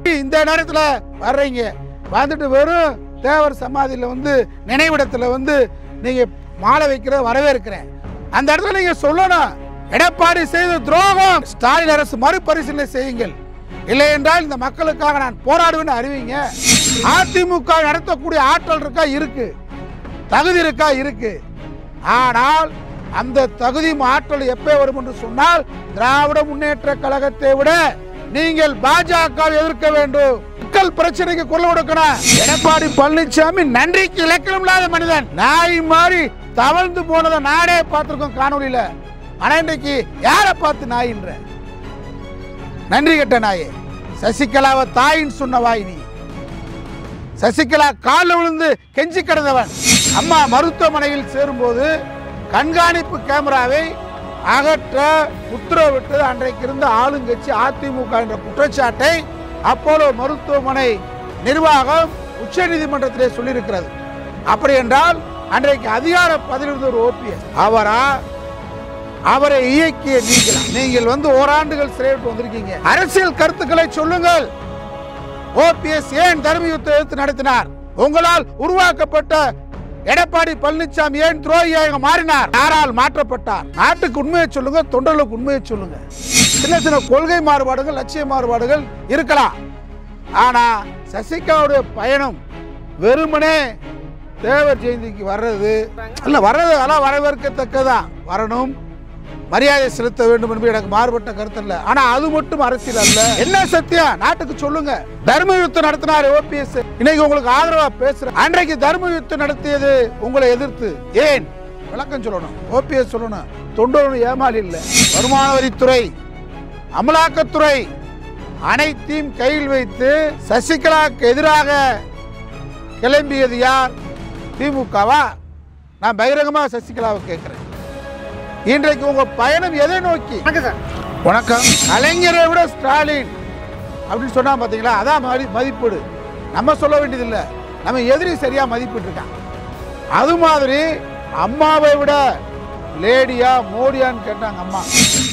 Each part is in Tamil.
இந்த நேரத்தில் வர்றீங்க வந்துட்டு வெறும் தேவர் சமாதியில் வந்து நினைவிடத்தில் வந்து நீங்க மாலை வைக்கிற வரவேற்கிறேன் அந்த இடத்துல நீங்க சொல்லணும் எடப்பாடி செய்த துரோகம் ஸ்டாலின் அரசு மறுபரிசீலனை செய்யுங்கள் இல்லை என்றால் இந்த மக்களுக்காக நான் போராடுவேன்னு அறிவிங்க அதிமுக நடத்தக்கூடிய ஆற்றல் இருக்கா இருக்கு தகுதி இருக்கா இருக்கு ஆனால் அந்த தகுதி ஆற்றல் எப்போ வரும் என்று சொன்னால் திராவிட முன்னேற்ற கழகத்தை விட நீங்கள் பாஜக எதிர்க்க வேண்டும் மக்கள் பிரச்சனைக்கு குரல் கொடுக்கணும் எடப்பாடி பழனிசாமி நன்றிக்கு இலக்கணம் இல்லாத மனிதன் நாய் மாதிரி தவழ்ந்து போனதை நாடே பார்த்திருக்கோம் காணொலியில ஆனா இன்றைக்கு யாரை பார்த்து நாயின்ற நன்றி கெட்ட நாயே சசிகலாவை தாயின்னு சொன்ன வாய் நீ சசிகலா காலில் விழுந்து கெஞ்சி கிடந்தவன் அம்மா மருத்துவமனையில் சேரும்போது கண்காணிப்பு கேமராவை அகற்ற உத்தரவிட்டது அன்றைக்கு இருந்த ஆளுங்கட்சி அதிமுக என்ற குற்றச்சாட்டை அப்போலோ மருத்துவமனை நிர்வாகம் உச்சநீதிமன்றத்திலே சொல்லியிருக்கிறது அப்படி என்றால் அன்றைக்கு அதிகார பதிலிருந்த ஒரு ஓபிஎஸ் அவரா அவரை இயக்கிய நீங்களா நீங்கள் வந்து ஓராண்டுகள் சிறை விட்டு வந்திருக்கீங்க அரசியல் கருத்துக்களை சொல்லுங்கள் ஓபிஎஸ் ஏன் தர்ம யுத்த எதிர்த்து நடத்தினார் உங்களால் உருவாக்கப்பட்ட எடப்பாடி பழனிசாமி ஏன் துரோகியாக மாறினார் யாரால் மாற்றப்பட்டார் நாட்டுக்கு உண்மையை சொல்லுங்க தொண்டர்களுக்கு உண்மையை சொல்லுங்க சின்ன சின்ன கொள்கை மாறுபாடுகள் லட்சிய மாறுபாடுகள் இருக்கலாம் ஆனா சசிகலாவுடைய பயணம் வெறுமனே தேவர் ஜெயந்திக்கு வர்றது இல்ல வர்றது அதெல்லாம் வரவேற்கத்தக்கதான் வரணும் மரியாதை செலுத்த வேண்டும் என்று எனக்கு மாறுபட்ட கருத்து இல்ல ஆனா அது மட்டும் அரசியல் அல்ல என்ன சத்தியம் நாட்டுக்கு சொல்லுங்க தர்ம யுத்தம் நடத்தினார் ஓபிஎஸ் இன்னைக்கு உங்களுக்கு ஆதரவா பேசுறேன் அன்றைக்கு தர்ம யுத்தம் நடத்தியது உங்களை எதிர்த்து ஏன் விளக்கம் சொல்லணும் ஓபிஎஸ் சொல்லணும் தொண்டரும் ஏமாளி இல்ல வருமான வரித்துறை அமலாக்கத்துறை அனைத்தையும் கையில் வைத்து சசிகலாவுக்கு எதிராக கிளம்பியது யார் திமுகவா நான் பகிரங்கமாக சசிகலாவை கேட்கிறேன் இன்றைக்கு உங்க பயணம் எதை நோக்கி வணக்கம் சார் வணக்கம் கலைஞரை விட ஸ்டாலின் அப்படின்னு சொன்னா பாத்தீங்களா அதான் மதி மதிப்பீடு நம்ம சொல்ல வேண்டியதில்லை நம்ம எதிரி சரியா மதிப்பிட்டு இருக்கான் அது மாதிரி அம்மாவை விட லேடியா மோடியான்னு கேட்டாங்க அம்மா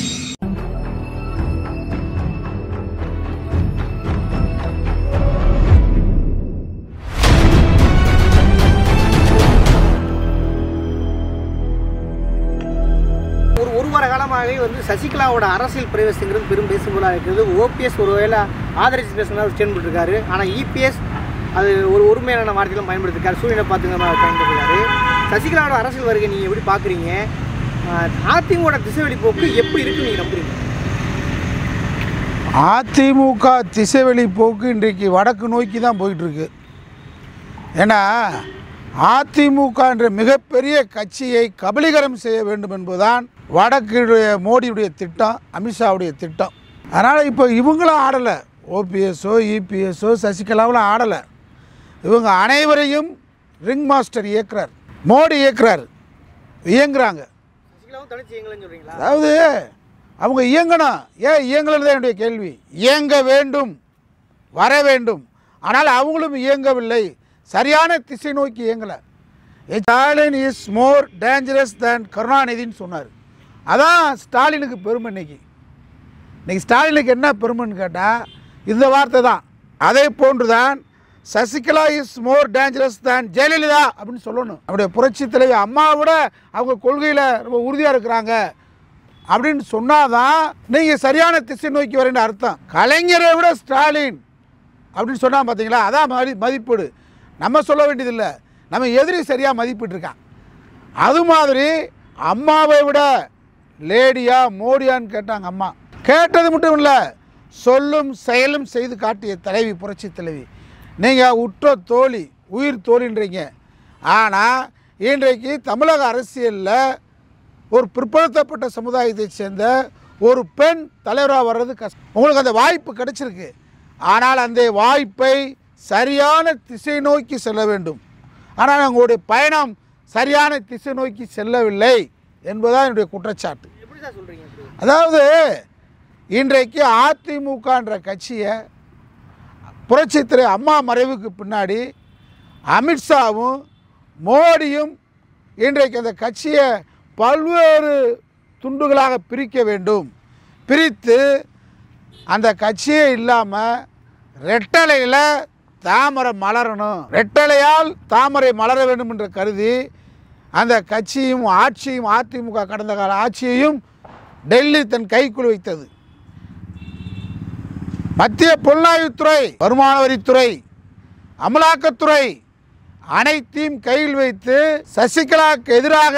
ஒரு ஒரு வார காலமாகவே வந்து சசிகலாவோட அரசியல் பிரவேசங்கிறது பெரும் பேசுபொருளாக இருக்கிறது ஓபிஎஸ் ஒரு வேளை ஆதரிச்சு பேசுனா ஸ்டேட்மெண்ட் இருக்காரு ஆனால் இபிஎஸ் அது ஒரு ஒருமையான வார்த்தைகளும் பயன்படுத்திருக்காரு சூழ்நிலை பார்த்துங்க பயன்படுத்திருக்காரு சசிகலாவோட அரசியல் வருகை நீங்கள் எப்படி பார்க்குறீங்க அதிமுக திசைவெளி போக்கு எப்படி இருக்குன்னு நீங்கள் நம்புறீங்க அதிமுக திசைவெளி போக்கு இன்றைக்கு வடக்கு நோக்கி தான் போயிட்டு இருக்கு ஏன்னா அதிமுக என்ற மிகப்பெரிய கட்சியை கபலீகரம் செய்ய வேண்டும் என்பதுதான் வடக்குடைய மோடியுடைய திட்டம் அமித்ஷாவுடைய திட்டம் அதனால் இப்போ இவங்களும் ஆடலை ஓபிஎஸ்ஓ இபிஎஸ்ஓ சசிகலாவெலாம் ஆடலை இவங்க அனைவரையும் ரிங் மாஸ்டர் இயக்குறார் மோடி இயக்குறார் இயங்குறாங்க சசிகலாவும் தனிச்சு எங்களைன்னு சொல்கிறீங்களா அதாவது அவங்க இயங்கணும் ஏன் இயங்கலன்னு தான் என்னுடைய கேள்வி இயங்க வேண்டும் வர வேண்டும் ஆனால் அவங்களும் இயங்கவில்லை சரியான திசை நோக்கி இயங்கலை Stalin is more dangerous than கருணாநிதின்னு சொன்னார் அதான் ஸ்டாலினுக்கு பெருமை இன்னைக்கு இன்னைக்கு ஸ்டாலினுக்கு என்ன பெருமைன்னு கேட்டால் இந்த வார்த்தை தான் அதே போன்று தான் Sasikala is more dangerous than Jayalalithaa அப்படின்னு சொல்லணும் நம்முடைய புரட்சி தலைவி அம்மாவை விட அவங்க கொள்கையில் ரொம்ப உறுதியாக இருக்கிறாங்க அப்படின்னு சொன்னாதான் நீங்கள் சரியான திசை நோக்கி வரேன்னு அர்த்தம் கலைஞரை விட ஸ்டாலின் அப்படின்னு சொன்னா பார்த்தீங்களா அதான் மதி மதிப்பீடு நம்ம சொல்ல வேண்டியதில்லை நம்ம எதிரி சரியாக மதிப்பிட்டுருக்கான் அது மாதிரி அம்மாவை விட லேடியா மோடியான்னு கேட்டாங்க அம்மா கேட்டது மட்டும் இல்லை சொல்லும் செயலும் செய்து காட்டிய தலைவி புரட்சி தலைவி நீங்கள் உற்ற தோழி உயிர் தோழின்றீங்க ஆனால் இன்றைக்கு தமிழக அரசியலில் ஒரு பிற்படுத்தப்பட்ட சமுதாயத்தைச் சேர்ந்த ஒரு பெண் தலைவராக வர்றது கஷ்டம் உங்களுக்கு அந்த வாய்ப்பு கிடைச்சிருக்கு ஆனால் அந்த வாய்ப்பை சரியான திசை நோக்கி செல்ல வேண்டும் ஆனால் உங்களுடைய பயணம் சரியான திசை நோக்கி செல்லவில்லை என்பதுதான் என்னுடைய குற்றச்சாட்டு எப்படி சார் சொல்கிறீங்க அதாவது இன்றைக்கு அதிமுகன்ற கட்சியை புரட்சித்துறை அம்மா மறைவுக்கு பின்னாடி அமித்ஷாவும் மோடியும் இன்றைக்கு அந்த கட்சியை பல்வேறு துண்டுகளாக பிரிக்க வேண்டும் பிரித்து அந்த கட்சியே இல்லாமல் ரெட்டலையில் தாமரை மலரணும் ரெட்டலையால் தாமரை மலர வேண்டும் என்று கருதி அந்த கட்சியும் ஆட்சியும் அதிமுக கடந்த கால ஆட்சியையும் டெல்லி தன் கைக்குள் வைத்தது மத்திய புலனாய்வுத்துறை வருமான வரித்துறை அமலாக்கத்துறை அனைத்தையும் கையில் வைத்து சசிகலாவுக்கு எதிராக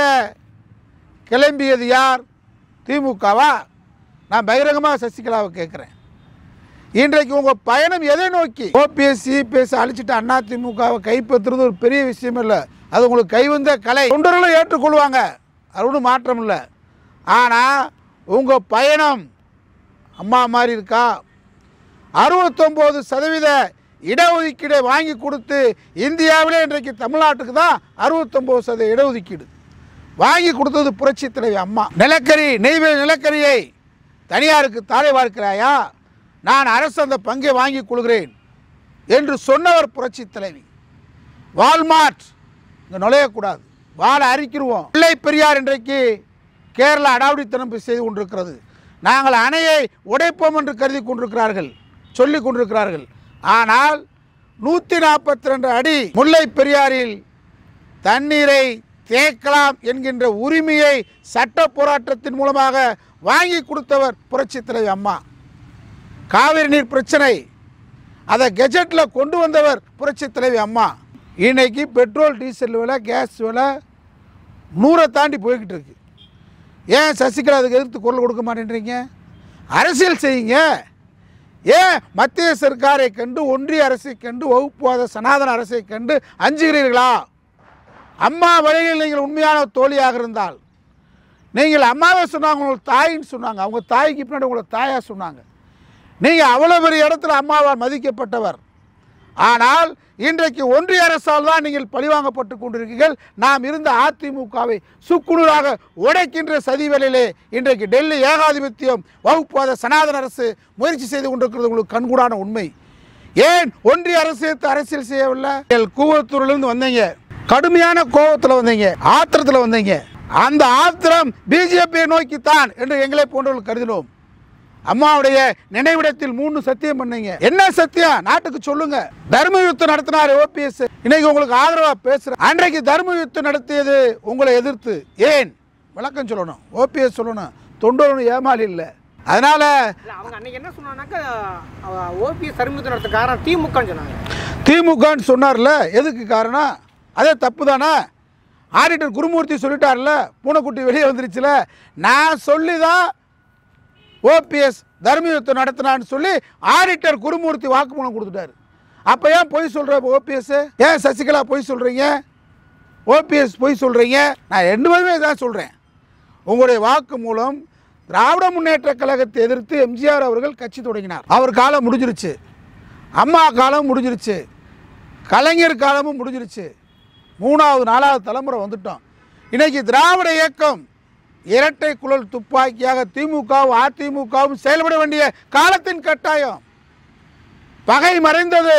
கிளம்பியது யார் திமுகவா நான் பகிரங்கமாக சசிகலாவை கேட்குறேன் இன்றைக்கு உங்கள் பயணம் எதை நோக்கி ஓபிஎஸ் சிபிஎஸ் அழிச்சிட்டு அண்ணா திமுகவை கைப்பற்றுறது ஒரு பெரிய விஷயம் இல்லை அது உங்களுக்கு கைவந்த கலை தொண்டர்களும் ஏற்றுக்கொள்வாங்க அது ஒன்றும் மாற்றம் இல்லை ஆனால் உங்கள் பயணம் அம்மா மாதிரி இருக்கா அறுபத்தொம்போது சதவீத இடஒதுக்கீடை வாங்கி கொடுத்து இந்தியாவிலே இன்றைக்கு தமிழ்நாட்டுக்கு தான் அறுபத்தொம்போது சதவீத இடஒதுக்கீடு வாங்கி கொடுத்தது புரட்சி தலைவி அம்மா நிலக்கரி நெய்வேலி நிலக்கரியை தனியாருக்கு தாரை பார்க்கிறாயா நான் அரசு அந்த பங்கை வாங்கி கொள்கிறேன் என்று சொன்னவர் புரட்சி தலைவி வால்மார்ட் இங்கே நுழையக்கூடாது வாழை அரிக்கிடுவோம் பிள்ளை பெரியார் இன்றைக்கு கேரளா அடாவடித்தனம் செய்து கொண்டிருக்கிறது நாங்கள் அணையை உடைப்போம் என்று கருதி கொண்டிருக்கிறார்கள் சொல்லி கொண்டிருக்கிறார்கள் ஆனால் நூற்றி நாற்பத்தி ரெண்டு அடி முல்லை பெரியாறில் தண்ணீரை தேக்கலாம் என்கின்ற உரிமையை சட்ட போராட்டத்தின் மூலமாக வாங்கி கொடுத்தவர் புரட்சி தலைவி அம்மா காவிரி நீர் பிரச்சனை அதை கெஜெட்டில் கொண்டு வந்தவர் புரட்சி தலைவி அம்மா இன்னைக்கு பெட்ரோல் டீசல் விலை கேஸ் விலை நூறை தாண்டி போய்கிட்டு இருக்கு ஏன் சசிகலா அதுக்கு எதிர்த்து குரல் கொடுக்க மாட்டேன்றீங்க அரசியல் செய்யுங்க ஏன் மத்திய சர்க்காரை கண்டு ஒன்றிய அரசை கண்டு வகுப்புவாத சனாதன அரசை கண்டு அஞ்சுகிறீர்களா அம்மா வழியில் நீங்கள் உண்மையான தோழியாக இருந்தால் நீங்கள் அம்மாவை சொன்னாங்க உங்களுக்கு தாயின்னு சொன்னாங்க அவங்க தாய்க்கு பின்னாடி உங்களை தாயாக சொன்னாங்க நீங்கள் அவ்வளோ பெரிய இடத்துல அம்மாவால் மதிக்கப்பட்டவர் ஆனால் இன்றைக்கு ஒன்றிய அரசால் தான் நீங்கள் பழிவாங்கப்பட்டு கொண்டிருக்கீர்கள் நாம் இருந்த அதிமுகவை சுக்குநூறாக உடைக்கின்ற சதிவேலையிலே இன்றைக்கு டெல்லி ஏகாதிபத்தியம் வகுப்பாத சனாதன அரசு முயற்சி செய்து கொண்டிருக்கிறது உங்களுக்கு கண்கூடான உண்மை ஏன் ஒன்றிய அரசு எடுத்து அரசியல் செய்யவில்லை நீங்கள் கூவத்தூர்லேருந்து வந்தீங்க கடுமையான கோபத்தில் வந்தீங்க ஆத்திரத்தில் வந்தீங்க அந்த ஆத்திரம் பிஜேபியை நோக்கித்தான் என்று எங்களை போன்றவர்கள் கருதினோம் அம்மாவுடைய நினைவிடத்தில் மூணு சத்தியம் பண்ணீங்க என்ன சத்தியம் நாட்டுக்கு சொல்லுங்க தர்ம யுத்தம் நடத்தினார் ஓபிஎஸ் இன்னைக்கு உங்களுக்கு ஆதரவா பேசுறேன் அன்றைக்கு தர்ம யுத்தம் நடத்தியது உங்களை எதிர்த்து ஏன் விளக்கம் சொல்லணும் ஓபிஎஸ் சொல்லணும் தொண்டரும் ஏமாளி இல்லை அதனால இல்ல அவங்க அன்னைக்கு என்ன சொன்னாங்கன்னாக்கா ஓபிஎஸ் சர்மத்தை நடத்த காரணம் திமுகன்னு சொன்னாங்க திமுகன்னு சொன்னார்ல எதுக்கு காரணம் அதே தப்பு தானே ஆடிட்டர் குருமூர்த்தி சொல்லிட்டார்ல பூனைக்குட்டி வெளியே வந்துருச்சுல நான் சொல்லி தான் ஓபிஎஸ் தர்மயுத்தம் நடத்தினான்னு சொல்லி ஆடிட்டர் குருமூர்த்தி வாக்குமூலம் கொடுத்துட்டாரு அப்போ ஏன் பொய் சொல்கிற ஓபிஎஸ் ஏன் சசிகலா பொய் சொல்கிறீங்க ஓபிஎஸ் பொய் சொல்கிறீங்க நான் ரெண்டு பேருமே தான் சொல்கிறேன் உங்களுடைய வாக்கு மூலம் திராவிட முன்னேற்ற கழகத்தை எதிர்த்து எம்ஜிஆர் அவர்கள் கட்சி தொடங்கினார் அவர் காலம் முடிஞ்சிருச்சு அம்மா காலம் முடிஞ்சிருச்சு கலைஞர் காலமும் முடிஞ்சிருச்சு மூணாவது நாலாவது தலைமுறை வந்துட்டோம் இன்னைக்கு திராவிட இயக்கம் இரட்டை குழல் துப்பாக்கியாக திமுகவும் அதிமுகவும் செயல்பட வேண்டிய காலத்தின் கட்டாயம் பகை மறைந்தது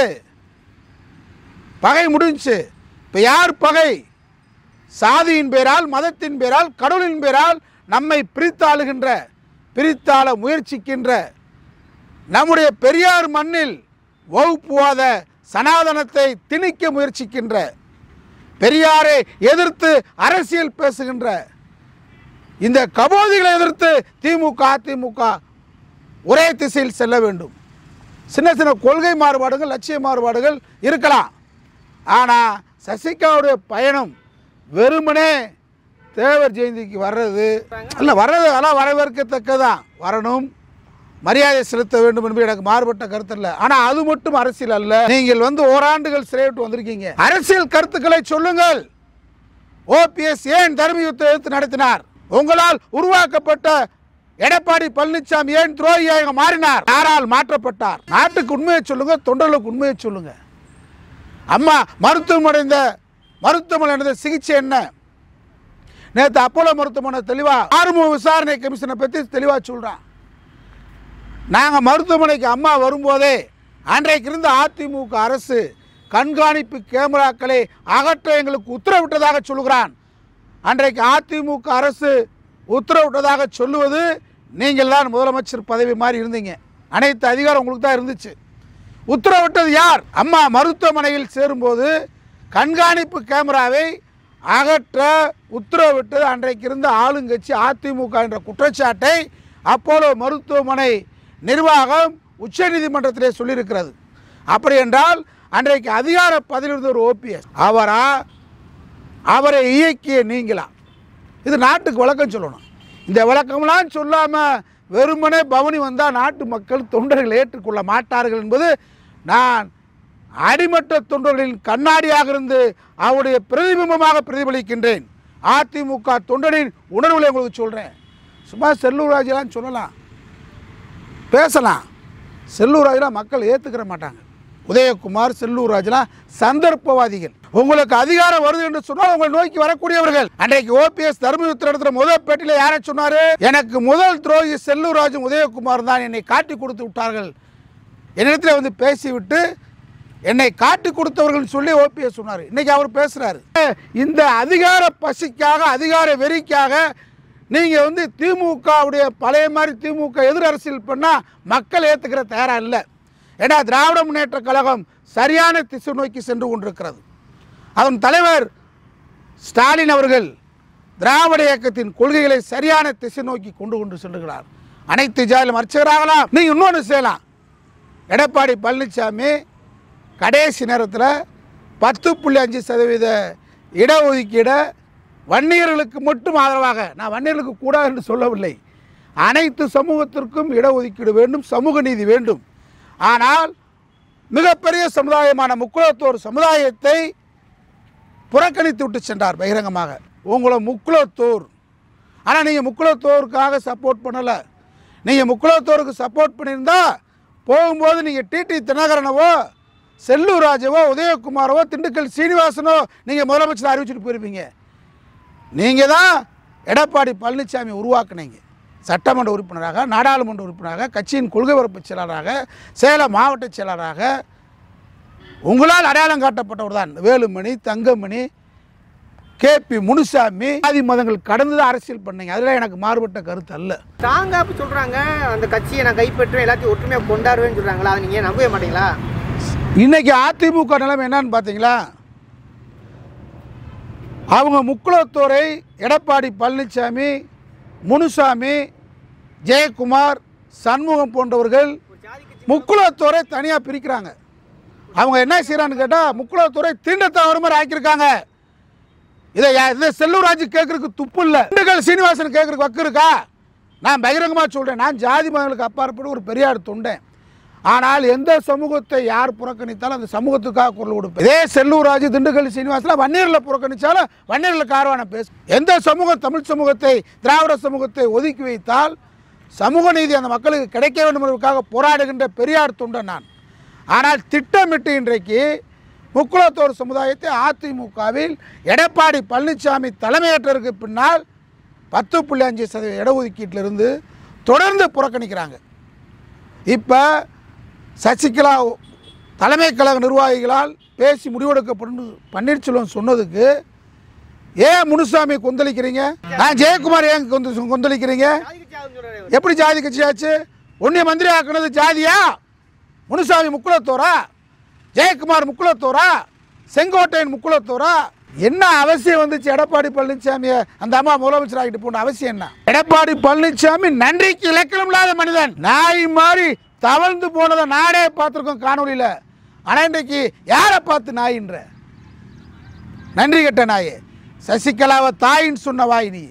பகை முடிஞ்சுச்சு இப்போ யார் பகை சாதியின் பேரால் மதத்தின் பேரால் கடவுளின் பேரால் நம்மை பிரித்தாளுகின்ற பிரித்தாள முயற்சிக்கின்ற நம்முடைய பெரியார் மண்ணில் வகுப்புவாத சனாதனத்தை திணிக்க முயற்சிக்கின்ற பெரியாரை எதிர்த்து அரசியல் பேசுகின்ற இந்த கபோதிகளை எதிர்த்து திமுக அதிமுக ஒரே திசையில் செல்ல வேண்டும் சின்ன சின்ன கொள்கை மாறுபாடுகள் லட்சிய மாறுபாடுகள் இருக்கலாம் ஆனால் சசிகலாவுடைய பயணம் வெறுமனே தேவர் ஜெயந்திக்கு வர்றது இல்லை வர்றது அதெல்லாம் வரவேற்கத்தக்கதான் வரணும் மரியாதை செலுத்த வேண்டும் என்பது எனக்கு மாறுபட்ட கருத்து இல்லை ஆனால் அது மட்டும் அரசியல் அல்ல நீங்கள் வந்து ஓராண்டுகள் சிறை விட்டு வந்திருக்கீங்க அரசியல் கருத்துக்களை சொல்லுங்கள் ஓபிஎஸ் ஏன் தர்ம யுத்தம் எதிர்த்து நடத்தினார் உங்களால் உருவாக்கப்பட்ட எடப்பாடி பழனிசாமி ஏன் துரோகியாக மாறினார் யாரால் மாற்றப்பட்டார் நாட்டுக்கு உண்மையை சொல்லுங்க தொண்டர்களுக்கு உண்மையை சொல்லுங்க அம்மா மருத்துவம் அடைந்த மருத்துவமனை நடந்த சிகிச்சை என்ன நேற்று அப்போலோ மருத்துவமனை தெளிவா ஆறுமுக விசாரணை கமிஷனை பற்றி தெளிவாக சொல்கிறான் நாங்கள் மருத்துவமனைக்கு அம்மா வரும்போதே அன்றைக்கு இருந்த அதிமுக அரசு கண்காணிப்பு கேமராக்களை அகற்ற எங்களுக்கு உத்தரவிட்டதாக சொல்லுகிறான் அன்றைக்கு அதிமுக அரசு உத்தரவிட்டதாக சொல்லுவது நீங்கள் தான் முதலமைச்சர் பதவி மாதிரி இருந்தீங்க அனைத்து அதிகாரம் உங்களுக்கு தான் இருந்துச்சு உத்தரவிட்டது யார் அம்மா மருத்துவமனையில் சேரும்போது கண்காணிப்பு கேமராவை அகற்ற உத்தரவிட்டது அன்றைக்கு இருந்த ஆளுங்கட்சி அதிமுக என்ற குற்றச்சாட்டை அப்போலோ மருத்துவமனை நிர்வாகம் உச்சநீதிமன்றத்திலே சொல்லியிருக்கிறது அப்படி என்றால் அன்றைக்கு அதிகார பதில் இருந்த ஒரு ஓபிஎஸ் அவரா அவரை இயக்கிய நீங்களா இது நாட்டுக்கு விளக்கம் சொல்லணும் இந்த விளக்கம்லாம் சொல்லாமல் வெறுமனே பவனி வந்தால் நாட்டு மக்கள் தொண்டர்கள் ஏற்றுக்கொள்ள மாட்டார்கள் என்பது நான் அடிமட்ட தொண்டர்களின் கண்ணாடியாக இருந்து அவருடைய பிரதிபிம்பமாக பிரதிபலிக்கின்றேன் அதிமுக தொண்டரின் உணர்வுகளை உங்களுக்கு சொல்கிறேன் சும்மா செல்லூர் ராஜெல்லாம் சொல்லலாம் பேசலாம் செல்லூர் ராஜெலாம் மக்கள் ஏற்றுக்கிற மாட்டாங்க உதயகுமார் செல்லூர் ராஜெலாம் சந்தர்ப்பவாதிகள் உங்களுக்கு அதிகாரம் வருது என்று சொன்னால் உங்களை நோக்கி வரக்கூடியவர்கள் அன்றைக்கு ஓபிஎஸ் தர்மயுத்தர் இடத்துல முதல் பேட்டியில் யாரை சொன்னாரு எனக்கு முதல் துரோகி செல்லூர் ராஜும் உதயகுமார் தான் என்னை காட்டி கொடுத்து விட்டார்கள் என்னிடத்தில் வந்து பேசிவிட்டு என்னை காட்டி கொடுத்தவர்கள் சொல்லி ஓபிஎஸ் சொன்னார் இன்னைக்கு அவர் பேசுறாரு இந்த அதிகார பசிக்காக அதிகார வெறிக்காக நீங்கள் வந்து திமுகவுடைய பழைய மாதிரி திமுக எதிர் அரசியல் பண்ணால் மக்கள் ஏற்றுக்கிற தயாரா இல்லை ஏன்னா திராவிட முன்னேற்ற கழகம் சரியான திசை நோக்கி சென்று கொண்டிருக்கிறது அதன் தலைவர் ஸ்டாலின் அவர்கள் திராவிட இயக்கத்தின் கொள்கைகளை சரியான திசை நோக்கி கொண்டு கொண்டு செல்கிறார் அனைத்து ஜாதியிலும் அர்ச்சகராகலாம் நீங்கள் இன்னொன்று செய்யலாம் எடப்பாடி பழனிசாமி கடைசி நேரத்தில் பத்து புள்ளி அஞ்சு சதவீத இடஒதுக்கீடை வன்னியர்களுக்கு மட்டும் ஆதரவாக நான் வன்னியர்களுக்கு கூடாது என்று சொல்லவில்லை அனைத்து சமூகத்திற்கும் இடஒதுக்கீடு வேண்டும் சமூக நீதி வேண்டும் ஆனால் மிகப்பெரிய சமுதாயமான முக்குலத்தோர் சமுதாயத்தை புறக்கணித்து விட்டு சென்றார் பகிரங்கமாக உங்களை முக்குலத்தோர் ஆனால் நீங்கள் முக்குலத்தோருக்காக சப்போர்ட் பண்ணலை நீங்கள் முக்குலத்தோருக்கு சப்போர்ட் பண்ணியிருந்தா போகும்போது நீங்கள் டிடி தினகரனவோ செல்லூர் ராஜவோ உதயகுமாரவோ திண்டுக்கல் சீனிவாசனோ நீங்கள் முதலமைச்சர் அறிவிச்சிட்டு போயிருப்பீங்க நீங்கள் தான் எடப்பாடி பழனிசாமி உருவாக்குனீங்க சட்டமன்ற உறுப்பினராக நாடாளுமன்ற உறுப்பினராக கட்சியின் கொள்கை பரப்பு செயலராக சேலம் மாவட்ட செயலராக உங்களால் அடையாளம் காட்டப்பட்டவர் தான் வேலுமணி தங்கமணி கேபி முனுசாமி ஆதி மதங்கள் கடந்து தான் அரசியல் பண்ணீங்க அதில் எனக்கு மாறுபட்ட கருத்து அல்ல தாங்க அப்படி சொல்றாங்க அந்த கட்சியை நான் கைப்பற்றுவேன் எல்லாத்தையும் ஒற்றுமையாக கொண்டாடுவேன்னு சொல்றாங்களா அதை நீங்க நம்பவே மாட்டீங்களா இன்னைக்கு அதிமுக நிலைமை என்னன்னு பார்த்தீங்களா அவங்க முக்குளத்தோரை எடப்பாடி பழனிசாமி முனுசாமி ஜெயக்குமார் சண்முகம் போன்றவர்கள் ஒரு ஜாதி கட்சி முக்குளத்தோரை தனியாக பிரிக்கிறாங்க அவங்க என்ன செய்கிறான்னு கேட்டால் முக்குளத்தோரை தீண்டத்தவர மாதிரி ஆக்கியிருக்காங்க இதை யா- இதை செல்லூர் ராஜு கேட்கறதுக்கு துப்பு இல்லை திண்டுக்கல் சீனிவாசன் கேட்கறதுக்கு வக்கு இருக்கா நான் பகிரங்கமாக சொல்கிறேன் நான் ஜாதி மதங்களுக்கு அப்பாற்பட்டு ஒரு பெரியார் தொண்டேன் ஆனால் எந்த சமூகத்தை யார் புறக்கணித்தாலும் அந்த சமூகத்துக்காக குரல் கொடுப்பேன் இதே செல்லூர் ராஜு திண்டுக்கல் சீனிவாசன் வன்னியரில் புறக்கணித்தாலும் வன்னியரில் காரவான பேசு எந்த சமூகம் தமிழ் சமூகத்தை திராவிட சமூகத்தை ஒதுக்கி வைத்தால் சமூக நீதி அந்த மக்களுக்கு கிடைக்க வேண்டும் என்பதற்காக போராடுகின்ற பெரியார் தொண்டன் நான் ஆனால் திட்டமிட்டு இன்றைக்கு முக்குளத்தோர் சமுதாயத்தை அதிமுகவில் எடப்பாடி பழனிசாமி தலைமையேற்றதற்கு பின்னால் பத்து புள்ளி அஞ்சு சதவீத இடஒதுக்கீட்டிலிருந்து தொடர்ந்து புறக்கணிக்கிறாங்க இப்போ சசிகலா தலைமை கழக நிர்வாகிகளால் பேசி முடிவெடுக்கப்படும் பன்னீர்செல்வம் சொன்னதுக்கு ஏன் முனுசாமி கொந்தளிக்கிறீங்க நான் ஜெயக்குமார் ஏன் கொந்த கொந்தளிக்கிறீங்க ஜாதி கட்சி ஆகுதுன்னு சொல்றாரு இவரு. எப்படி ஜாதி கட்சியாச்சு ஒன்றிய மந்திரி ஆக்குனது ஜாதியா முனுசாமி முக்குளத்தோரா ஜெயக்குமார் முக்குளத்தோரா செங்கோட்டையன் முக்குளத்தோரா என்ன அவசியம் வந்துச்சு எடப்பாடி பழனிசாமியை அந்த அம்மா முதலமைச்சர் ஆகிட்டு போன அவசியம் என்ன எடப்பாடி பழனிசாமி நன்றிக்கு இலக்கணம் இல்லாத மனிதன் நாய் மாதிரி தவழ்ந்து போனதை நாடே பார்த்துருக்கோம் காணொலியில் ஆனால் இன்றைக்கு யாரை பார்த்து நாயின்ற நன்றி கெட்ட நாயே சசிகலாவை தாயின்னு சொன்ன வாய் நீ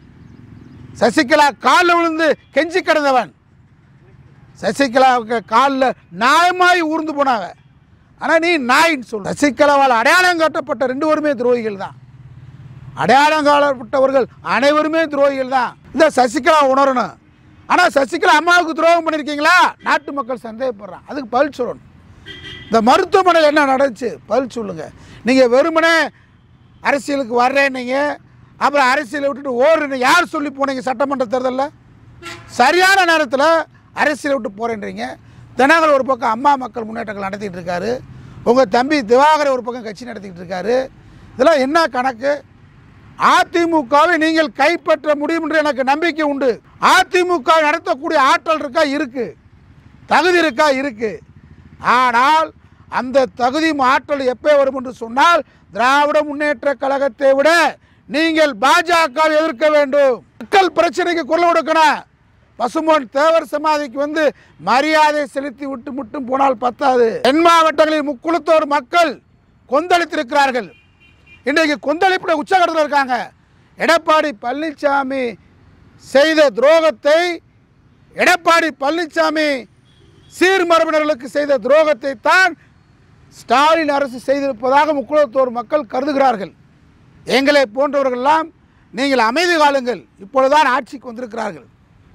சசிகலா காலில் விழுந்து கெஞ்சி கிடந்தவன் சசிகலாவுக்கு காலில் நாயமாய் ஊர்ந்து போனாங்க ஆனால் நீ நாயின்னு சொல்ல சசிகலாவால் அடையாளம் காட்டப்பட்ட ரெண்டு பேருமே துரோகிகள் தான் அடையாளம் காட்டப்பட்டவர்கள் அனைவருமே துரோகிகள் தான் இந்த சசிகலா உணரணும் ஆனால் சசிகலா அம்மாவுக்கு துரோகம் பண்ணியிருக்கீங்களா நாட்டு மக்கள் சந்தேகப்படுறான் அதுக்கு பதில் சொல்லணும் இந்த மருத்துவமனையில் என்ன நடந்துச்சு பதில் சொல்லுங்கள் நீங்கள் வெறுமனே அரசியலுக்கு வர்றேன்னீங்க அப்புறம் அரசியலை விட்டுட்டு ஓடுறீங்க யார் சொல்லி போனீங்க சட்டமன்ற தேர்தலில் சரியான நேரத்தில் அரசியலை விட்டு போகிறேன்றீங்க தினகரன் ஒரு பக்கம் அம்மா மக்கள் முன்னேற்றங்கள் நடத்திட்டு இருக்காரு உங்கள் தம்பி திவாகர் ஒரு பக்கம் கட்சி நடத்திக்கிட்டு இருக்காரு இதெல்லாம் என்ன கணக்கு அதிமுகவை நீங்கள் கைப்பற்ற முடியும் என்று எனக்கு நம்பிக்கை உண்டு அதிமுக நடத்தக்கூடிய ஆற்றல் இருக்கா இருக்கு தகுதி இருக்கா இருக்கு ஆனால் அந்த தகுதி ஆற்றல் எப்போ வரும் என்று சொன்னால் திராவிட முன்னேற்ற கழகத்தை விட நீங்கள் பாஜக வை எதிர்க்க வேண்டும் மக்கள் பிரச்சனைக்கு குரல் கொடுக்கணும் பசும்பொன் தேவர் சமாதிக்கு வந்து மரியாதை செலுத்தி விட்டு மட்டும் போனால் பத்தாது தென் மாவட்டங்களில் முக்குளத்தோர் மக்கள் கொந்தளித்திருக்கிறார்கள் இன்றைக்கு கொந்தளிப்புடைய உச்சகட்டத்தில் இருக்காங்க எடப்பாடி பழனிசாமி செய்த துரோகத்தை எடப்பாடி பழனிசாமி சீர்மரபினர்களுக்கு செய்த துரோகத்தை தான் ஸ்டாலின் அரசு செய்திருப்பதாக முக்குளத்தோர் மக்கள் கருதுகிறார்கள் எங்களை போன்றவர்களெல்லாம் நீங்கள் அமைதி காலுங்கள் இப்பொழுதுதான் ஆட்சிக்கு வந்திருக்கிறார்கள்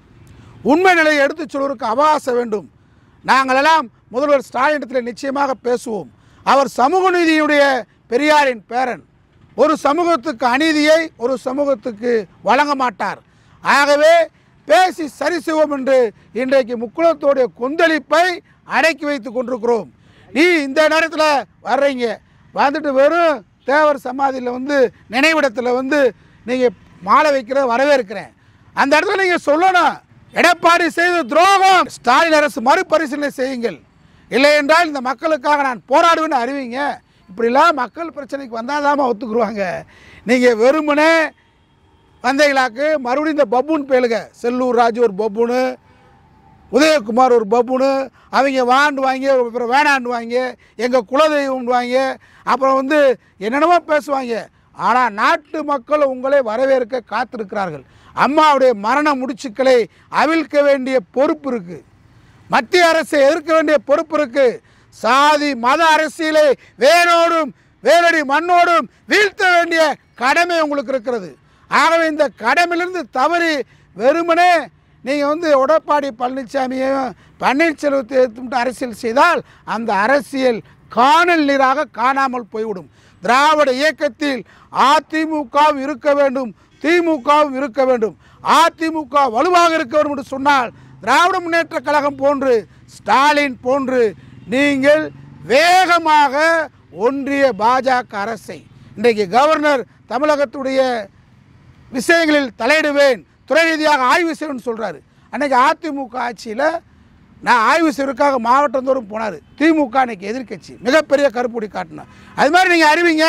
உண்மை நிலையை எடுத்துச் சொல்வதற்கு அவகாசம் வேண்டும் நாங்களெல்லாம் முதல்வர் ஸ்டாலினிடத்தில் நிச்சயமாக பேசுவோம் அவர் சமூக நீதியுடைய பெரியாரின் பேரன் ஒரு சமூகத்துக்கு அநீதியை ஒரு சமூகத்துக்கு வழங்க மாட்டார் ஆகவே பேசி சரி செய்வோம் என்று இன்றைக்கு முக்குளத்தோடைய கொந்தளிப்பை அடக்கி வைத்து கொண்டிருக்கிறோம் நீ இந்த நேரத்தில் வர்றீங்க வந்துட்டு வெறும் தேவர் சமாதியில் வந்து நினைவிடத்தில் வந்து நீங்கள் மாலை வைக்கிற வரவேற்கிறேன் அந்த இடத்துல நீங்கள் சொல்லணும் எடப்பாடி செய்த துரோகம் ஸ்டாலின் அரசு மறுபரிசீலனை செய்யுங்கள் இல்லை என்றால் இந்த மக்களுக்காக நான் போராடுவேன்னு அறிவிங்க இப்படிலாம் மக்கள் பிரச்சனைக்கு வந்தால் ஒத்துக்குருவாங்க நீங்கள் வெறுமனே வந்தீங்களாக்கு மறுபடியும் இந்த பப்புன்னு பேளுங்க செல்லூர் ராஜு ஒரு பப்புனு உதயகுமார் ஒரு பப்புனு அவங்க வாண்டுவாங்க அப்புறம் வேணாண்டுவாங்க எங்கள் குலதெய்வம்டுவாங்க அப்புறம் வந்து என்னென்னமோ பேசுவாங்க ஆனால் நாட்டு மக்கள் உங்களை வரவேற்க காத்திருக்கிறார்கள் அம்மாவுடைய மரண முடிச்சுக்களை அவிழ்க்க வேண்டிய பொறுப்பு இருக்குது மத்திய அரசை எதிர்க்க வேண்டிய பொறுப்பு இருக்கு சாதி மத அரசியலை வேரோடும் வேரடி மண்ணோடும் வீழ்த்த வேண்டிய கடமை உங்களுக்கு இருக்கிறது ஆகவே இந்த கடமையிலிருந்து தவறி வெறுமனே நீங்கள் வந்து எடப்பாடி பழனிசாமியையும் பன்னீர்செல்வத்தை எடுத்துட்டு அரசியல் செய்தால் அந்த அரசியல் காணல் நீராக காணாமல் போய்விடும் திராவிட இயக்கத்தில் அதிமுகவும் இருக்க வேண்டும் திமுகவும் இருக்க வேண்டும் அதிமுக வலுவாக இருக்க வேண்டும் என்று சொன்னால் திராவிட முன்னேற்ற கழகம் போன்று ஸ்டாலின் போன்று நீங்கள் வேகமாக ஒன்றிய பாஜக அரசை இன்றைக்கு கவர்னர் தமிழகத்துடைய விஷயங்களில் தலையிடுவேன் துறை ரீதியாக ஆய்வு செய்வேன்னு சொல்கிறாரு அன்றைக்கி அதிமுக ஆட்சியில் நான் ஆய்வு செய்வதற்காக மாவட்டந்தோறும் போனார் திமுக அன்னைக்கு எதிர்க்கட்சி மிகப்பெரிய கருப்புடி காட்டினேன் அது மாதிரி நீங்கள் அறிவிங்க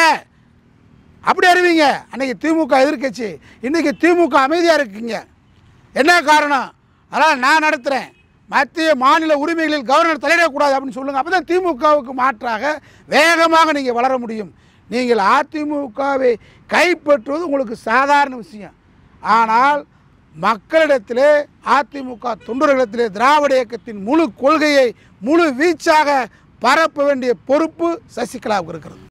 அப்படி அறிவிங்க அன்னைக்கு திமுக எதிர்க்கட்சி இன்றைக்கி திமுக அமைதியாக இருக்கீங்க என்ன காரணம் அதனால் நான் நடத்துகிறேன் மத்திய மாநில உரிமைகளில் கவர்னர் தலையிடக்கூடாது அப்படின்னு சொல்லுங்கள் அப்போ தான் திமுகவுக்கு மாற்றாக வேகமாக நீங்கள் வளர முடியும் நீங்கள் அதிமுகவை கைப்பற்றுவது உங்களுக்கு சாதாரண விஷயம் ஆனால் மக்களிடத்திலே அதிமுக தொண்டர்களிடத்திலே திராவிட இயக்கத்தின் முழு கொள்கையை முழு வீச்சாக பரப்ப வேண்டிய பொறுப்பு சசிகலாவுக்கு இருக்கிறது